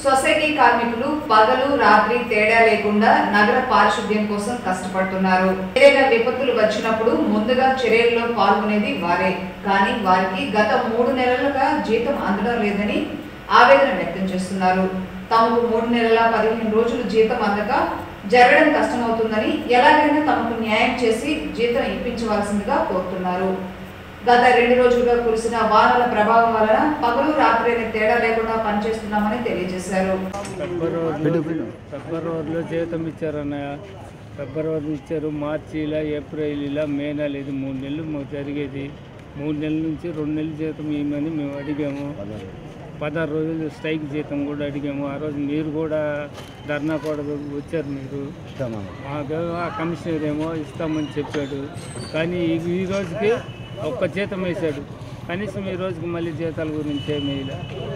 Society కార్మికులు పగలు రాత్రి తేడా లేకుండా నగర పారిశుద్ధ్యం కోసం కష్టపడుతున్నారు ఏదైనా విపత్తులు వచ్చినప్పుడు ముందుగా చర్యల్లో పాల్గొనేది వారే కానీ వారికి గత మూడు నెలలుగా జీతం అందడం లేదని ఆవేదన వ్యక్తం చేస్తున్నారు తమకు మూడు నెలల పదిహేను రోజులు జీతం అందక జరగడం కష్టమవుతుందని ఎలాగైనా తమకు న్యాయం చేసి జీతం ఇప్పించవలసిందిగా కోరుతున్నారు గత రెండు రోజులుగా కురిసిన వానల ప్రభావం వలన పగలు రాత్రి అనే తేడా లేకుండా పనిచేస్తున్నామని తెలియజేశారు ఫిబ్రవరిలో ఫిబ్రవరిలో జీతం ఇచ్చారన్నయ్య ఫిబ్రవరి ఇచ్చారు మార్చి ఇలా ఏప్రిల్ ఇలా మే నెల ఇది మూడు నెలలు మాకు జరిగేది మూడు నెలల నుంచి రెండు నెలలు జీతం ఇవ్వమని మేము అడిగాము పదహారు రోజులు స్ట్రైక్ జీతం కూడా అడిగాము ఆ రోజు మీరు కూడా ధర్నా కూడా వచ్చారు మీరు మాకు ఆ కమిషనర్ ఏమో ఇస్తామని చెప్పాడు కానీ ఈ ఈ రోజుకి ఒక్క జీతం వేశాడు కనీసం ఈ రోజుకి మళ్ళీ జీతాల గురించి ఏమీ వేయలే.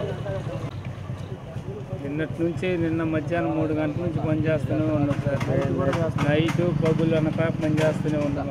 నిన్నటి నుంచి నిన్న మధ్యాహ్నం మూడు గంటల నుంచి పని చేస్తూనే ఉన్నాం సార్ నైట్ పగులు అనక పని చేస్తూనే ఉన్నాం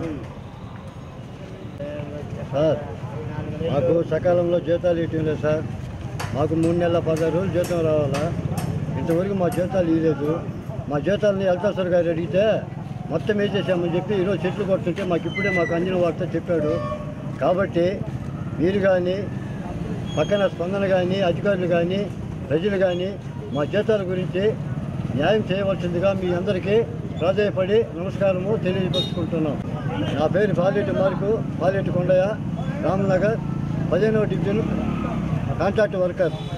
సార్ మాకు సకాలంలో జీతాలు ఇవ్వటం లేదు సార్ మాకు మూడు నెలల పదహారు రోజులు జీతం రావాలా ఇంతవరకు మా జీతాలు ఇవ్వలేదు మా జీతాలని ఎల్తాసర్ గారు అడిగితే మొత్తం వేసేసామని చెప్పి ఈరోజు చెట్లు కొడుతుంటే మాకు ఇప్పుడే మాకు అందిన వార్త చెప్పాడు కాబట్టి మీరు కానీ పక్కన స్పందన కానీ అధికారులు కానీ ప్రజలు కానీ మా జీతాల గురించి న్యాయం చేయవలసిందిగా మీ అందరికీ ప్రాధాయపడి నమస్కారము తెలియపరుచుకుంటున్నాం నా పేరు పాలేటి మార్కు పాలేటి కొండయ్య రామ్నగర్ పదిహేనవ డివిజన్ కాంట్రాక్ట్ వర్కర్